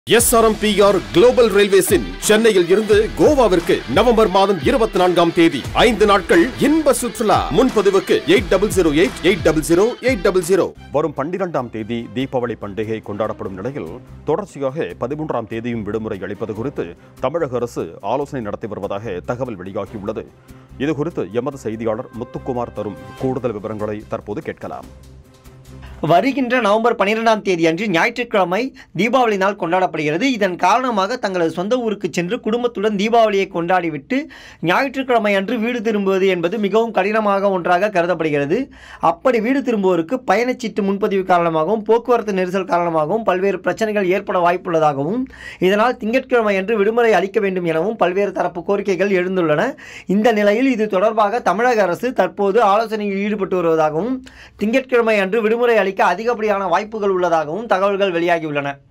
SRMPR global ரயில்வேஸின் சென்னையில் இருந்து கோவாவிற்கு November மாதம் இருபத்தி நான்காம் தேதி ஐந்து நாட்கள் இன்ப சுற்றுலா முன்பதிவுக்கு eight double zero eight eight double zero eight double zero வரும் பன்னிரெண்டாம் தேதி தீபாவளி பண்டிகை கொண்டாடப்படும் நிலையில் தொடர்ச்சியாக பதிமூன்றாம் தேதியும் விடுமுறை அளிப்பது குறித்து தமிழக அரசு ஆலோசனை நடத்தி வருவதாக தகவல் வெளியாகியுள்ளது இது குறித்து எமது செய்தியாளர் முத்துக்குமார் தரும் கூடுதல் விவரங்களை தற்போது கேட்கலாம் வருகின்ற நவம்பர் பன்னிரெண்டாம் தேதி அன்று ஞாயிற்றுக்கிழமை தீபாவளி நாள் கொண்டாடப்படுகிறது இதன் காரணமாக தங்களது சொந்த ஊருக்கு சென்று குடும்பத்துடன் தீபாவளியை கொண்டாடிவிட்டு ஞாயிற்றுக்கிழமை அன்று வீடு திரும்புவது என்பது மிகவும் கடினமாக ஒன்றாக கருதப்படுகிறது அப்படி வீடு திரும்புவோருக்கு பயணச்சீட்டு முன்பதிவு காரணமாகவும் போக்குவரத்து நெரிசல் காரணமாகவும் பல்வேறு பிரச்சனைகள் ஏற்பட வாய்ப்புள்ளதாகவும் இதனால் திங்கட்கிழமை அன்று விடுமுறை அளிக்க வேண்டும் எனவும் பல்வேறு தரப்பு கோரிக்கைகள் எழுந்துள்ளன இந்த நிலையில் இது தொடர்பாக தமிழக அரசு தற்போது ஆலோசனையில் ஈடுபட்டு வருவதாகவும் திங்கட்கிழமை அன்று விடுமுறை அளிக்க அதிகப்படியான வாய்ப்புகள் உள்ளதாகவும் தகவல்கள் வெளியாகியுள்ளன